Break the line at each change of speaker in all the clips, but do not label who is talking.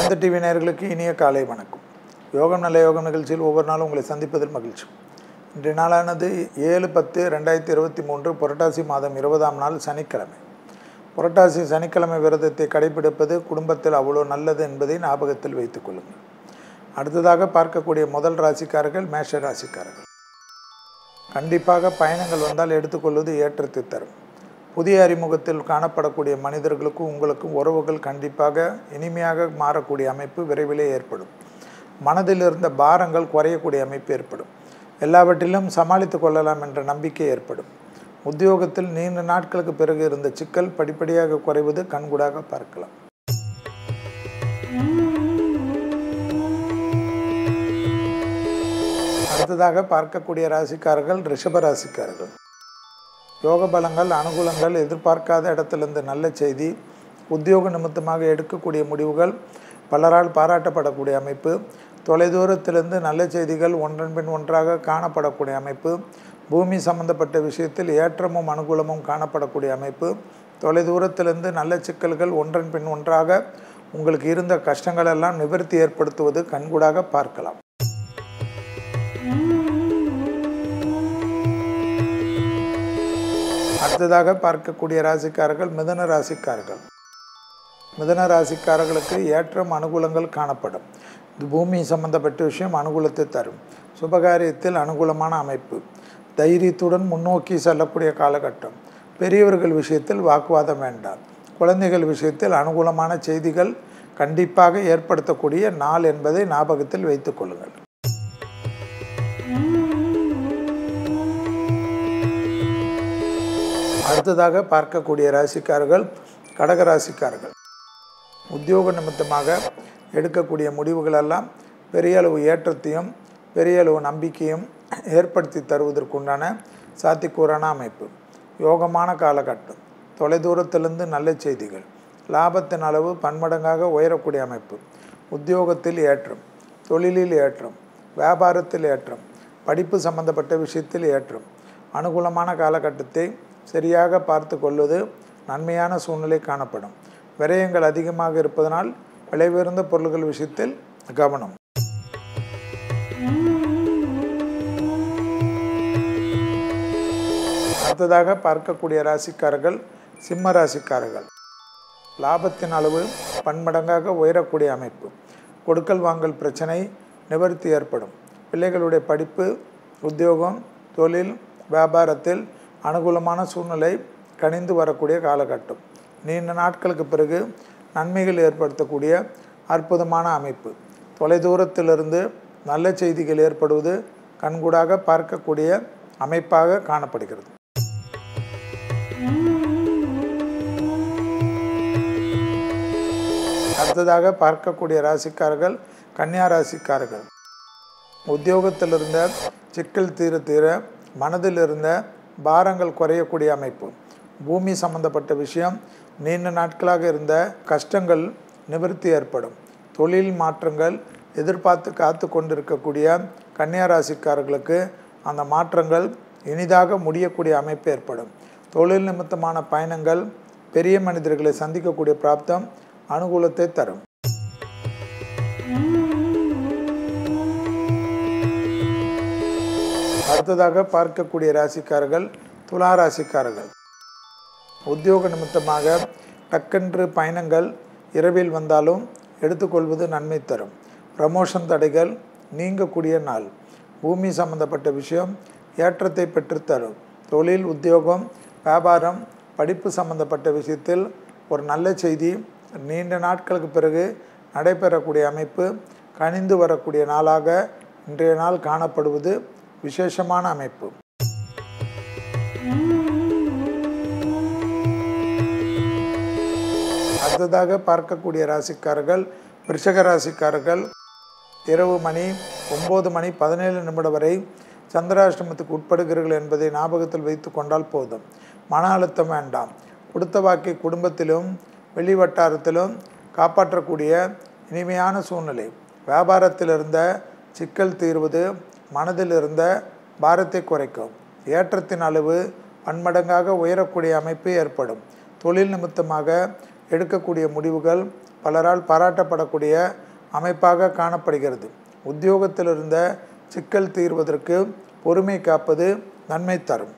வேந்த TV நேயர்களுக்கு இனிய காலை வணக்கம் யோகம் நல்ல யோகம் நிகழ்ச்சியில் ஒவ்வொரு நாளும் உங்களை சந்திப்பதில் மகிழ்ச்சி இன்றைய நாளானது ஏழு பத்து ரெண்டாயிரத்தி இருபத்தி மூன்று புரட்டாசி மாதம் இருபதாம் நாள் சனிக்கிழமை புரட்டாசி சனிக்கிழமை விரதத்தை கடைபிடிப்பது குடும்பத்தில் அவ்வளோ நல்லது என்பதை ஞாபகத்தில் வைத்துக் கொள்ளுங்கள் அடுத்ததாக பார்க்கக்கூடிய முதல் ராசிக்காரர்கள் மேஷ ராசிக்காரர்கள் கண்டிப்பாக பயணங்கள் வந்தால் எடுத்துக்கொள்வது ஏற்றத்தை தரும் புதிய அறிமுகத்தில் காணப்படக்கூடிய மனிதர்களுக்கும் உங்களுக்கும் உறவுகள் கண்டிப்பாக இனிமையாக மாறக்கூடிய அமைப்பு விரைவிலே ஏற்படும் மனதில் இருந்த பாரங்கள் குறையக்கூடிய அமைப்பு ஏற்படும் எல்லாவற்றிலும் சமாளித்து கொள்ளலாம் என்ற நம்பிக்கை ஏற்படும் உத்தியோகத்தில் நீண்ட நாட்களுக்கு பிறகு இருந்த சிக்கல் படிப்படியாக குறைவது கண்கூடாக பார்க்கலாம் அடுத்ததாக பார்க்கக்கூடிய ராசிக்காரர்கள் ரிஷப ராசிக்காரர்கள் யோக பலங்கள் அனுகூலங்கள் எதிர்பார்க்காத இடத்திலிருந்து நல்ல செய்தி உத்தியோக நிமித்தமாக எடுக்கக்கூடிய முடிவுகள் பலரால் பாராட்டப்படக்கூடிய அமைப்பு தொலைதூரத்திலிருந்து நல்ல செய்திகள் ஒன்றன் பின் ஒன்றாக காணப்படக்கூடிய அமைப்பு பூமி சம்பந்தப்பட்ட விஷயத்தில் ஏற்றமும் அனுகூலமும் காணப்படக்கூடிய அமைப்பு தொலைதூரத்திலிருந்து நல்ல சிக்கல்கள் ஒன்றன் பின் ஒன்றாக உங்களுக்கு இருந்த கஷ்டங்கள் எல்லாம் நிவர்த்தி ஏற்படுத்துவது கண்கூடாக பார்க்கலாம் அடுத்ததாக பார்க்கக்கூடிய ராசிக்காரர்கள் மிதன ராசிக்காரர்கள் மிதன ராசிக்காரர்களுக்கு ஏற்றம் அனுகூலங்கள் காணப்படும் இது பூமி சம்பந்தப்பட்ட விஷயம் அனுகூலத்தை தரும் சுபகாரியத்தில் அனுகூலமான அமைப்பு தைரியத்துடன் முன்னோக்கி செல்லக்கூடிய காலகட்டம் பெரியவர்கள் விஷயத்தில் வாக்குவாதம் வேண்டாம் குழந்தைகள் விஷயத்தில் அனுகூலமான செய்திகள் கண்டிப்பாக ஏற்படுத்தக்கூடிய நாள் என்பதை ஞாபகத்தில் வைத்துக் கொள்ளுங்கள் அடுத்ததாக பார்க்கக்கூடிய ராசிக்காரர்கள் கடக ராசிக்காரர்கள் உத்தியோக நிமித்தமாக எடுக்கக்கூடிய முடிவுகளெல்லாம் பெரிய அளவு ஏற்றத்தையும் பெரிய அளவு நம்பிக்கையும் ஏற்படுத்தி தருவதற்குண்டான சாத்திக்கூறான அமைப்பு யோகமான காலகட்டம் தொலைதூரத்திலிருந்து நல்ல செய்திகள் லாபத்தின் அளவு பன்மடங்காக உயரக்கூடிய அமைப்பு உத்தியோகத்தில் ஏற்றம் தொழிலில் ஏற்றம் வியாபாரத்தில் ஏற்றம் படிப்பு சம்பந்தப்பட்ட விஷயத்தில் ஏற்றம் அனுகூலமான காலகட்டத்தை சரியாக பார்த்து கொள்வது நன்மையான சூழ்நிலை காணப்படும் விரயங்கள் அதிகமாக இருப்பதனால் விலையுயர்ந்த பொருள்கள் விஷயத்தில் கவனம் அடுத்ததாக பார்க்கக்கூடிய ராசிக்காரர்கள் சிம்ம ராசிக்காரர்கள் லாபத்தின் அளவு பன்மடங்காக உயரக்கூடிய அமைப்பு கொடுக்கல் வாங்கல் பிரச்சனை நிவர்த்தி ஏற்படும் பிள்ளைகளுடைய படிப்பு உத்தியோகம் தொழில் வியாபாரத்தில் அனுகூலமான சூழ்நிலை கணிந்து வரக்கூடிய காலகட்டம் நீண்ட நாட்களுக்கு பிறகு நன்மைகள் ஏற்படுத்தக்கூடிய அற்புதமான அமைப்பு தொலைதூரத்திலிருந்து நல்ல செய்திகள் ஏற்படுவது கண்கூடாக பார்க்கக்கூடிய அமைப்பாக காணப்படுகிறது அடுத்ததாக பார்க்கக்கூடிய ராசிக்காரர்கள் கன்னியா ராசிக்காரர்கள் உத்தியோகத்தில் இருந்த சிக்கல் தீர தீர மனதில் இருந்த பாரங்கள் குறையக்கூடிய அமைப்பு பூமி சம்பந்தப்பட்ட விஷயம் நீண்ட நாட்களாக இருந்த கஷ்டங்கள் நிவர்த்தி ஏற்படும் தொழில் மாற்றங்கள் எதிர்பார்த்து காத்து கொண்டிருக்கக்கூடிய கன்னியா ராசிக்காரர்களுக்கு அந்த மாற்றங்கள் இனிதாக முடியக்கூடிய அமைப்பு ஏற்படும் தொழில் நிமித்தமான பயணங்கள் பெரிய மனிதர்களை சந்திக்கக்கூடிய பிராப்தம் அனுகூலத்தை தரும் அடுத்ததாக பார்க்கக்கூடிய ராசிக்காரர்கள் துலா ராசிக்காரர்கள் உத்தியோக நிமித்தமாக டக்கென்று பயணங்கள் இரவில் வந்தாலும் எடுத்துக்கொள்வது நன்மை தரும் ப்ரமோஷன் தடைகள் நீங்கக்கூடிய நாள் பூமி சம்பந்தப்பட்ட விஷயம் ஏற்றத்தை பெற்றுத்தரும் தொழில் உத்தியோகம் வியாபாரம் படிப்பு சம்பந்தப்பட்ட விஷயத்தில் ஒரு நல்ல செய்தி நீண்ட நாட்களுக்கு பிறகு நடைபெறக்கூடிய அமைப்பு கனிந்து வரக்கூடிய நாளாக இன்றைய நாள் காணப்படுவது விசேஷமான அமைப்பு அடுத்ததாக பார்க்கக்கூடிய ராசிக்காரர்கள் விருஷக ராசிக்காரர்கள் இரவு மணி ஒம்பது மணி பதினேழு நிமிடம் வரை சந்திராஷ்டமத்துக்கு உட்படுகிறீர்கள் என்பதை ஞாபகத்தில் வைத்து கொண்டால் போதும் மன அழுத்தம் வேண்டாம் கொடுத்த வாக்கை குடும்பத்திலும் வெளி வட்டாரத்திலும் காப்பாற்றக்கூடிய இனிமையான சூழ்நிலை வியாபாரத்தில் இருந்த சிக்கல் தீர்வது மனதில் இருந்த பாரத்தை குறைக்கும் ஏற்றத்தின் அளவு பன்மடங்காக உயரக்கூடிய அமைப்பு ஏற்படும் தொழில் நிமித்தமாக எடுக்கக்கூடிய முடிவுகள் பலரால் பாராட்டப்படக்கூடிய அமைப்பாக காணப்படுகிறது உத்தியோகத்தில் இருந்த சிக்கல் தீர்வதற்கு பொறுமை காப்பது நன்மை தரும்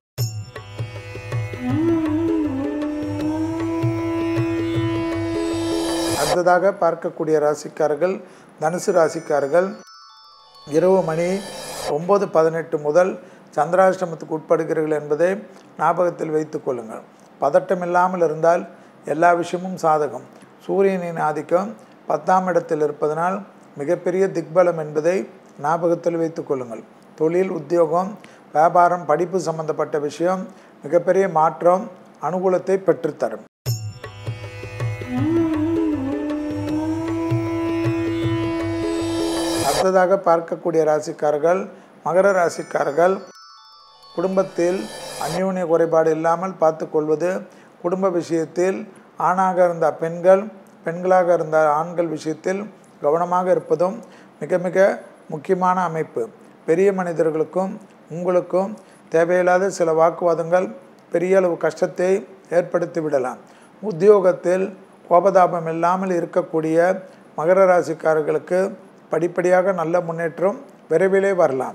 அடுத்ததாக பார்க்கக்கூடிய ராசிக்காரர்கள் தனுசு ராசிக்காரர்கள் இரவு மணி ஒம்பது பதினெட்டு முதல் சந்திராஷ்டமத்துக்கு உட்படுகிறீர்கள் என்பதை ஞாபகத்தில் வைத்துக் கொள்ளுங்கள் பதட்டம் இல்லாமல் இருந்தால் எல்லா விஷயமும் சாதகம் சூரியனின் ஆதிக்கம் பத்தாம் இடத்தில் இருப்பதனால் மிகப்பெரிய திக்பலம் என்பதை ஞாபகத்தில் வைத்துக் கொள்ளுங்கள் தொழில் உத்தியோகம் வியாபாரம் படிப்பு சம்பந்தப்பட்ட விஷயம் மிகப்பெரிய மாற்றம் அனுகூலத்தை பெற்றுத்தரும் அடுத்ததாக பார்க்கக்கூடிய ராசிக்காரர்கள் மகர ராசிக்காரர்கள் குடும்பத்தில் அந்யோன்ய குறைபாடு இல்லாமல் பார்த்து கொள்வது குடும்ப விஷயத்தில் ஆணாக இருந்த பெண்கள் பெண்களாக இருந்த ஆண்கள் விஷயத்தில் கவனமாக இருப்பதும் மிக மிக முக்கியமான அமைப்பு பெரிய மனிதர்களுக்கும் உங்களுக்கும் தேவையில்லாத சில வாக்குவாதங்கள் பெரிய அளவு கஷ்டத்தை ஏற்படுத்தி விடலாம் உத்தியோகத்தில் கோபதாபம் இல்லாமல் இருக்கக்கூடிய மகர ராசிக்காரர்களுக்கு படிப்படியாக நல்ல முன்னேற்றம் விரைவிலே வரலாம்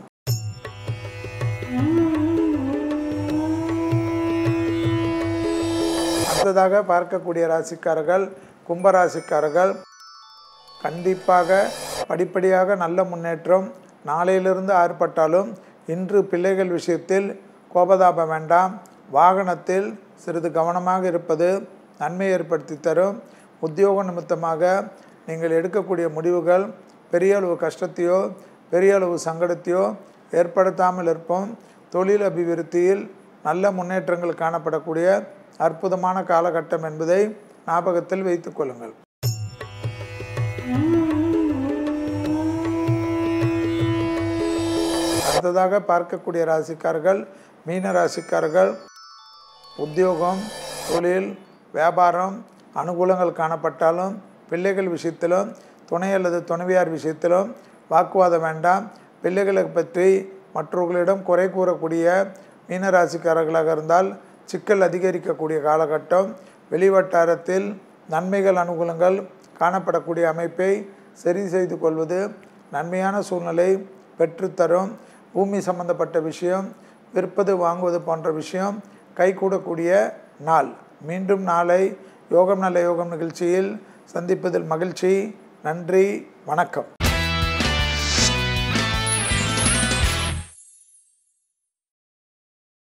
அடுத்ததாக பார்க்கக்கூடிய ராசிக்காரர்கள் கும்பராசிக்காரர்கள் கண்டிப்பாக படிப்படியாக நல்ல முன்னேற்றம் நாளையிலிருந்து ஆர்ப்பட்டாலும் இன்று பிள்ளைகள் விஷயத்தில் கோபதாபம் வேண்டாம் வாகனத்தில் சிறிது கவனமாக இருப்பது நன்மை ஏற்படுத்தி தரும் உத்தியோக நிமித்தமாக நீங்கள் எடுக்கக்கூடிய முடிவுகள் பெரிய அளவு கஷ்டத்தையோ பெரிய அளவு சங்கடத்தையோ ஏற்படுத்தாமல் இருப்போம் தொழில் அபிவிருத்தியில் நல்ல முன்னேற்றங்கள் காணப்படக்கூடிய அற்புதமான காலகட்டம் என்பதை ஞாபகத்தில் வைத்துக் கொள்ளுங்கள் அடுத்ததாக பார்க்கக்கூடிய ராசிக்காரர்கள் மீன ராசிக்காரர்கள் உத்தியோகம் தொழில் வியாபாரம் அனுகூலங்கள் காணப்பட்டாலும் பிள்ளைகள் விஷயத்திலும் துணை அல்லது துணைவியார் விஷயத்திலும் வாக்குவாதம் வேண்டாம் பிள்ளைகளை பற்றி மற்றவர்களிடம் குறை கூறக்கூடிய மீனராசிக்காரர்களாக இருந்தால் சிக்கல் அதிகரிக்கக்கூடிய காலகட்டம் வெளிவட்டாரத்தில் நன்மைகள் அனுகூலங்கள் காணப்படக்கூடிய அமைப்பை சரி செய்து கொள்வது நன்மையான சூழ்நிலை பெற்றுத்தரும் பூமி சம்பந்தப்பட்ட விஷயம் விற்பது வாங்குவது போன்ற விஷயம் கைகூடக்கூடிய நாள் மீண்டும் நாளை யோகம் நல்ல யோகம் நிகழ்ச்சியில் சந்திப்பதில் மகிழ்ச்சி நன்றி வணக்கம்